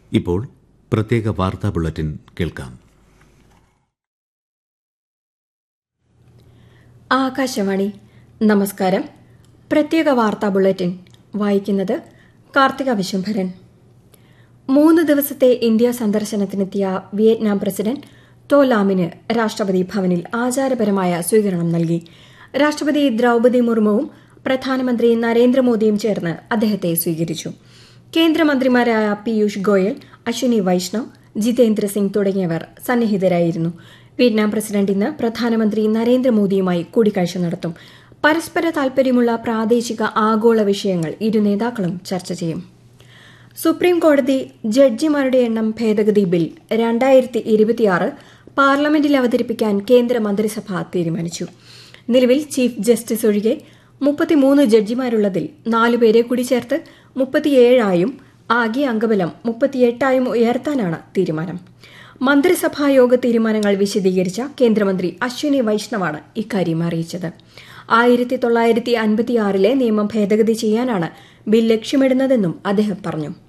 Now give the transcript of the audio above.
ഇപ്പോൾ പ്രത്യേക വാർത്താ ബുള്ളറ്റിൻ കേൾക്കാം ആകാശവാണി നമസ്കാരം പ്രത്യേക വാർത്താ ബുള്ളറ്റിൻ വായിക്കുന്നത് കാർത്തിക വിശംഭരൻ മൂന്ന് ദിവസത്തെ ഇന്ത്യ സന്ദർശനത്തിനെത്തിയ വിയറ്റ്നാം പ്രസിഡന്റ് തോ ലാമിന് രാഷ്ട്രപതി ഭവനിൽ ആചാരപരമായ സ്വീകരണം നൽകി രാഷ്ട്രപതി ദ്രൌപതി മുർമുവും പ്രധാനമന്ത്രി നരേന്ദ്രമോദിയും ചേർന്ന് അദ്ദേഹത്തെ സ്വീകരിച്ചു കേന്ദ്രമന്ത്രിമാരായ പീയൂഷ് ഗോയൽ അശ്വിനി വൈഷ്ണവ് ജിതേന്ദ്ര സിംഗ് തുടങ്ങിയവർ സന്നിഹിതരായിരുന്നു വിയറ്റ്നാം പ്രസിഡന്റ് ഇന്ന് പ്രധാനമന്ത്രി നരേന്ദ്രമോദിയുമായി കൂടിക്കാഴ്ച നടത്തും പരസ്പര താൽപര്യമുള്ള പ്രാദേശിക ആഗോള വിഷയങ്ങൾ ഇരു നേതാക്കളും ചർച്ച ചെയ്യും സുപ്രീം കോടതി ജഡ്ജിമാരുടെ എണ്ണം ഭേദഗതി ബിൽ രണ്ടായിരത്തി ഇരുപത്തിയാറ് പാർലമെന്റിൽ അവതരിപ്പിക്കാൻ കേന്ദ്ര മന്ത്രിസഭ തീരുമാനിച്ചു നിലവിൽ ചീഫ് ജസ്റ്റിസ് ഒഴികെ മുപ്പത്തിമൂന്ന് ജഡ്ജിമാരുള്ളതിൽ നാലുപേരെ കൂടി ചേർത്ത് മുപ്പത്തിയേഴായും ആകെ അംഗബലം മുപ്പത്തിയെട്ടായും ഉയർത്താനാണ് തീരുമാനം മന്ത്രിസഭാ യോഗ തീരുമാനങ്ങൾ വിശദീകരിച്ച കേന്ദ്രമന്ത്രി അശ്വിനി വൈഷ്ണവാണ് ഇക്കാര്യം അറിയിച്ചത് ആയിരത്തി തൊള്ളായിരത്തി അൻപത്തിയാറിലെ നിയമം ഭേദഗതി ചെയ്യാനാണ് ബിൽ ലക്ഷ്യമിടുന്നതെന്നും അദ്ദേഹം പറഞ്ഞു